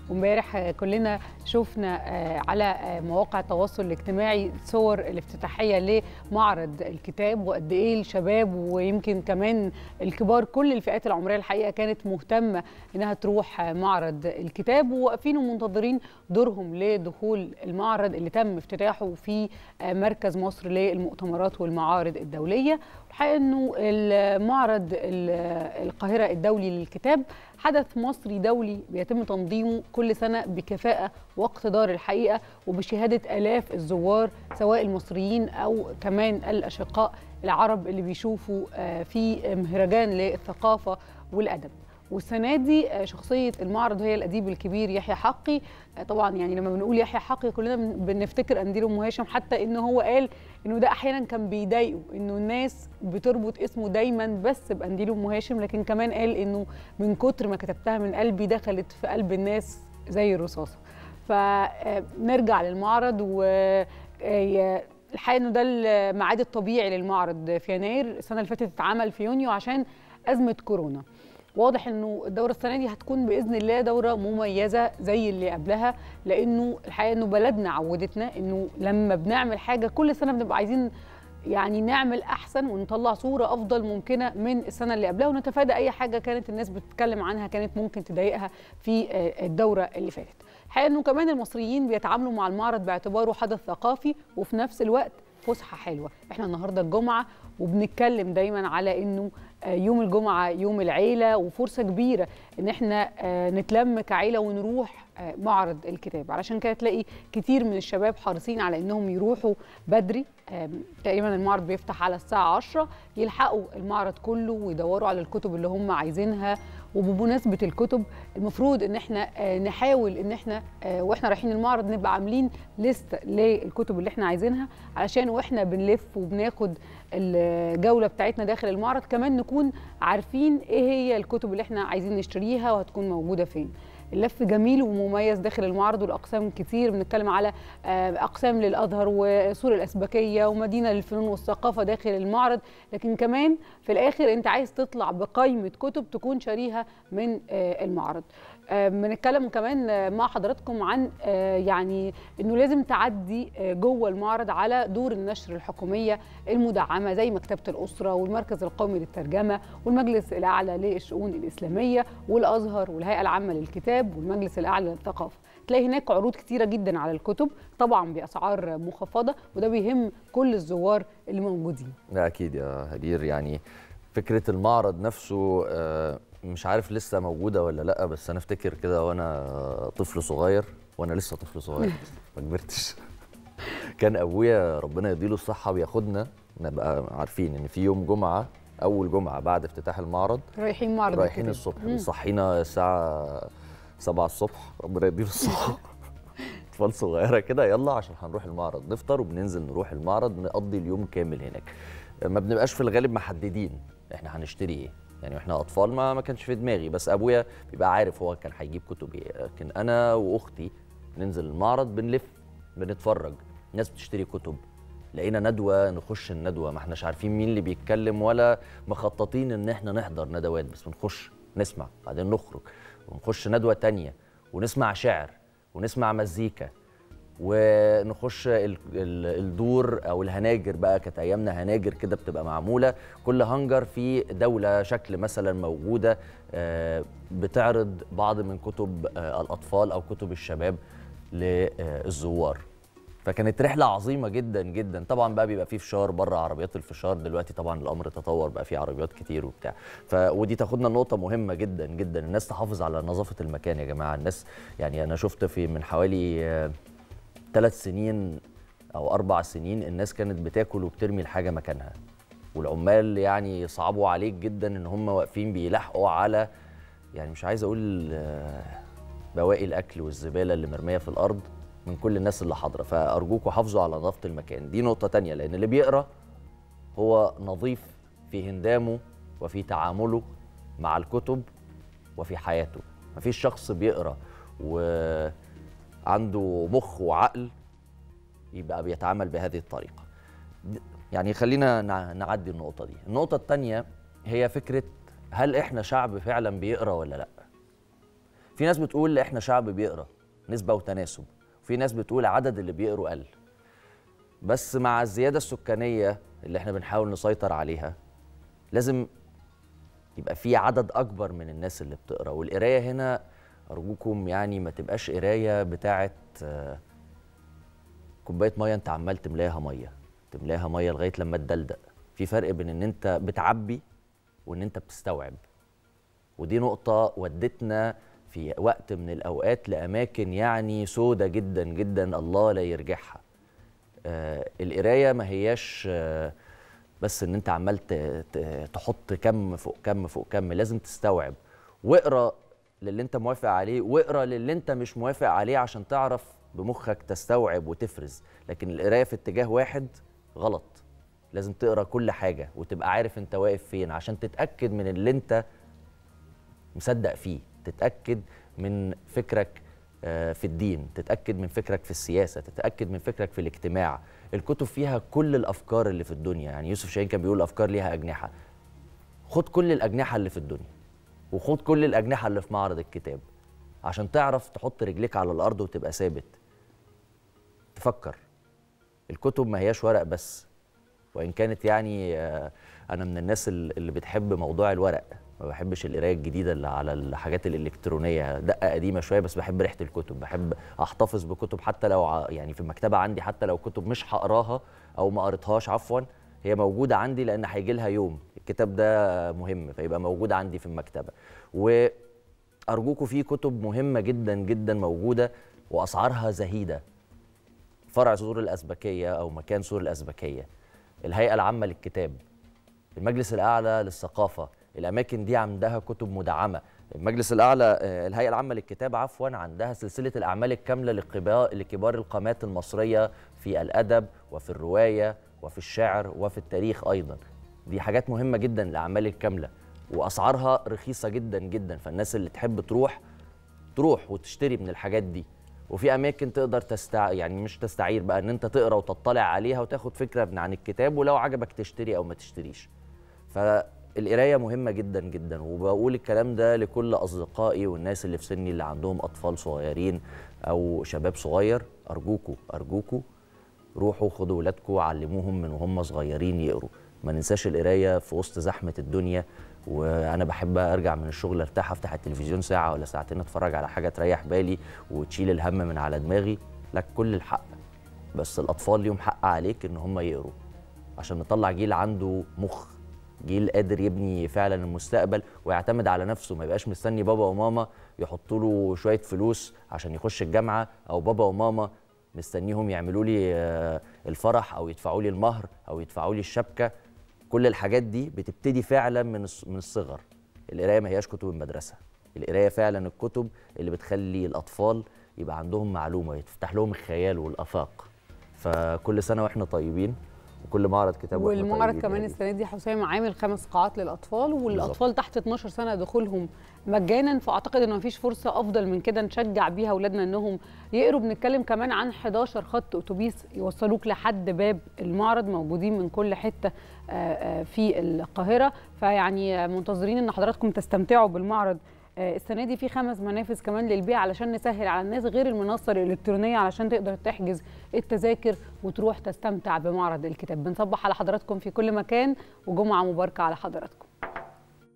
وامبارح كلنا شفنا على مواقع التواصل الاجتماعي صور الافتتاحيه لمعرض الكتاب وقد ايه الشباب ويمكن كمان الكبار كل الفئات العمريه الحقيقه كانت مهتمه انها تروح معرض الكتاب وواقفين ومنتظرين دورهم لدخول المعرض اللي تم افتتاحه في مركز مصر للمؤتمرات والمعارض الدوليه الحقيقه انه المعرض القاهره الدولي للكتاب حدث مصري دولي بيتم تنظيمه كل سنه بكفاءه واقتدار الحقيقه وبشهاده الاف الزوار سواء المصريين او كمان الاشقاء العرب اللي بيشوفوا في مهرجان للثقافه والادب والسنه دي شخصيه المعرض هي الاديب الكبير يحيى حقي طبعا يعني لما بنقول يحيى حقي كلنا بنفتكر قنديل ام هاشم حتى ان هو قال انه ده احيانا كان بيضايقه انه الناس بتربط اسمه دايما بس بقنديل ام هاشم لكن كمان قال انه من كتر ما كتبتها من قلبي دخلت في قلب الناس زي الرصاصه فنرجع للمعرض و الحقيقه انه ده الميعاد الطبيعي للمعرض في يناير السنه اللي فاتت اتعمل في يونيو عشان ازمه كورونا واضح انه الدوره السنه دي هتكون باذن الله دوره مميزه زي اللي قبلها لانه الحقيقه انه بلدنا عودتنا انه لما بنعمل حاجه كل سنه بنبقى عايزين يعني نعمل احسن ونطلع صوره افضل ممكنه من السنه اللي قبلها ونتفادى اي حاجه كانت الناس بتتكلم عنها كانت ممكن تضايقها في الدوره اللي فاتت الحقيقه انه كمان المصريين بيتعاملوا مع المعرض باعتباره حدث ثقافي وفي نفس الوقت فسحه حلوه احنا النهارده الجمعه وبنتكلم دايما على انه يوم الجمعه يوم العيله وفرصه كبيره ان احنا نتلم كعيله ونروح معرض الكتاب علشان كده تلاقي كتير من الشباب حريصين على انهم يروحوا بدري تقريبا المعرض بيفتح على الساعه 10 يلحقوا المعرض كله ويدوروا على الكتب اللي هم عايزينها وبمناسبه الكتب المفروض ان احنا نحاول ان احنا واحنا رايحين المعرض نبقى عاملين ليست للكتب اللي احنا عايزينها علشان واحنا بنلف وبناخد الجوله بتاعتنا داخل المعرض كمان نكون عارفين ايه هي الكتب اللي احنا عايزين نشتريها وهتكون موجوده فين اللف جميل ومميز داخل المعرض والاقسام كتير بنتكلم على اقسام للازهر وسور الاسبكيه ومدينه للفنون والثقافه داخل المعرض لكن كمان في الاخر انت عايز تطلع بقائمه كتب تكون شاريها من المعرض بنتكلم كمان مع حضراتكم عن يعني انه لازم تعدي جوه المعرض على دور النشر الحكوميه المدعمه زي مكتبه الاسره والمركز القومي للترجمه والمجلس الاعلى للشؤون الاسلاميه والازهر والهيئه العامه للكتاب والمجلس الاعلى للثقافه تلاقي هناك عروض كتيره جدا على الكتب طبعا باسعار مخفضه وده بيهم كل الزوار اللي موجودين لا اكيد يا هدير يعني فكره المعرض نفسه مش عارف لسه موجوده ولا لا بس انا افتكر كده وانا طفل صغير وانا لسه طفل صغير ما كبرتش كان ابويا ربنا يديله الصحه بياخدنا نبقى عارفين ان في يوم جمعه اول جمعه بعد افتتاح المعرض رايحين معرض رايحين الصبح بيصحينا الساعه 7 الصبح ربنا يديله الصحه اطفال صغيره كده يلا عشان هنروح المعرض نفطر وبننزل نروح المعرض نقضي اليوم كامل هناك ما بنبقاش في الغالب محددين احنا هنشتري ايه يعني احنا اطفال ما ما كانش في دماغي بس ابويا بيبقى عارف هو كان هيجيب كتب ايه لكن انا واختي ننزل المعرض بنلف بنتفرج الناس بتشتري كتب لقينا ندوه نخش الندوه ما احناش عارفين مين اللي بيتكلم ولا مخططين ان احنا نحضر ندوات بس بنخش نسمع بعدين نخرج ونخش ندوه تانية ونسمع شعر ونسمع مزيكا ونخش الدور او الهناجر بقى كانت ايامنا هناجر كده بتبقى معموله كل هنجر في دوله شكل مثلا موجوده بتعرض بعض من كتب الاطفال او كتب الشباب للزوار فكانت رحله عظيمه جدا جدا طبعا بقى بيبقى فيه فشار بره عربيات الفشار دلوقتي طبعا الامر تطور بقى فيه عربيات كتير وبتاع ف ودي تاخدنا لنقطه مهمه جدا جدا الناس تحافظ على نظافه المكان يا جماعه الناس يعني انا شفت في من حوالي ثلاث سنين او اربع سنين الناس كانت بتاكل وبترمي الحاجه مكانها والعمال يعني صعبوا عليك جدا ان هم واقفين بيلاحقوا على يعني مش عايز اقول بواقي الاكل والزباله اللي مرميه في الارض من كل الناس اللي حاضره فارجوكوا حافظوا على نظافه المكان دي نقطه تانية لان اللي بيقرا هو نظيف في هندامه وفي تعامله مع الكتب وفي حياته مفيش شخص بيقرا وعنده مخ وعقل يبقى بيتعامل بهذه الطريقه يعني خلينا نعدي النقطه دي النقطه الثانيه هي فكره هل احنا شعب فعلا بيقرا ولا لا في ناس بتقول احنا شعب بيقرا نسبه وتناسب في ناس بتقول عدد اللي بيقروا قل بس مع الزياده السكانيه اللي احنا بنحاول نسيطر عليها لازم يبقى في عدد اكبر من الناس اللي بتقرا والقرايه هنا ارجوكم يعني ما تبقاش قرايه بتاعه آه، كوبايه ميه انت عمال تملاها ميه تملاها ميه لغايه لما تدلدق في فرق بين ان انت بتعبي وان انت بتستوعب ودي نقطه ودتنا في وقت من الاوقات لاماكن يعني سودة جدا جدا الله لا يرجعها آه القرايه ما هياش آه بس ان انت عمال ت- ت- تحط كم فوق كم فوق كم لازم تستوعب واقرا للي انت موافق عليه واقرا للي انت مش موافق عليه عشان تعرف بمخك تستوعب وتفرز لكن القرايه في اتجاه واحد غلط لازم تقرا كل حاجه وتبقى عارف انت واقف فين عشان تتاكد من اللي انت مصدق فيه تتاكد من فكرك آه، في الدين تتاكد من فكرك في السياسه تتاكد من فكرك في الاجتماع الكتب فيها كل الافكار اللي في الدنيا يعني يوسف شاهين كان بيقول الافكار ليها اجنحه خد كل الاجنحه اللي في الدنيا وخد كل الاجنحه اللي في معرض الكتاب عشان تعرف تحط رجليك على الارض وتبقى ثابت تفكر الكتب ما هياش ورق بس وان كانت يعني آه، انا من الناس ال- اللي بتحب موضوع الورق ما بحبش القرايه الجديده اللي على الحاجات الالكترونيه دقه قديمه شويه بس بحب ريحه الكتب بحب احتفظ بكتب حتى لو ع- يعني في المكتبه عندي حتى لو كتب مش هقراها او ما قريتهاش عفوا هي موجوده عندي لان هيجي لها يوم الكتاب ده مهم فيبقى موجود عندي في المكتبه وارجوكم في كتب مهمه جدا جدا موجوده واسعارها زهيده فرع سور الأزبكية أو مكان سور الأزبكية الهيئة العامة للكتاب المجلس الأعلى للثقافة الأماكن دي عندها كتب مدعمة المجلس الأعلى آه، الهيئة العامة للكتاب عفوا عندها سلسلة الأعمال الكاملة لكبار لكبار القامات المصرية في الأدب وفي الرواية وفي الشعر وفي التاريخ أيضا دي حاجات مهمة جدا الأعمال الكاملة وأسعارها رخيصة جدا جدا فالناس اللي تحب تروح تروح وتشتري من الحاجات دي وفي اماكن تقدر تستع يعني مش تستعير بقى ان انت تقرا وتطلع عليها وتاخد فكره من عن الكتاب ولو عجبك تشتري او ما تشتريش فالقرايه مهمه جدا جدا وبقول الكلام ده لكل اصدقائي والناس اللي في سني اللي عندهم اطفال صغيرين او شباب صغير ارجوكوا ارجوكوا روحوا خدوا ولادكم علموهم من وهم صغيرين يقروا ما ننساش القرايه في وسط زحمه الدنيا وانا بحب ارجع من الشغل ارتاح افتح التلفزيون ساعه ولا ساعتين اتفرج على حاجه تريح بالي وتشيل الهم من على دماغي لك كل الحق بس الاطفال ليهم حق عليك ان هم يقروا عشان نطلع جيل عنده مخ جيل قادر يبني فعلا المستقبل ويعتمد على نفسه ما يبقاش مستني بابا وماما يحطوا له شويه فلوس عشان يخش الجامعه او بابا وماما مستنيهم يعملوا لي آه، الفرح او يدفعوا لي المهر او يدفعوا لي الشبكه كل الحاجات دي بتبتدي فعلا من الص- من الصغر القرايه ما هياش كتب المدرسه القرايه فعلا الكتب اللي بتخلي الاطفال يبقى عندهم معلومه يفتح لهم الخيال والافاق فكل سنه واحنا طيبين وكل معرض كتاب واحنا والمعرض طيبين كمان يعني. السنه دي حسام عامل خمس قاعات للاطفال والاطفال تحت 12 سنه دخولهم مجانا فاعتقد ان مفيش فرصه افضل من كده نشجع بيها اولادنا انهم يقروا بنتكلم كمان عن 11 خط اتوبيس يوصلوك لحد باب المعرض موجودين من كل حته آه، آه، في القاهره فيعني آه، منتظرين ان حضراتكم تستمتعوا بالمعرض آه، السنه دي في خمس منافذ كمان للبيع علشان نسهل على الناس غير المنصه الالكترونيه علشان تقدر تحجز التذاكر وتروح تستمتع بمعرض الكتاب بنصبح على حضراتكم في كل مكان وجمعه مباركه على حضراتكم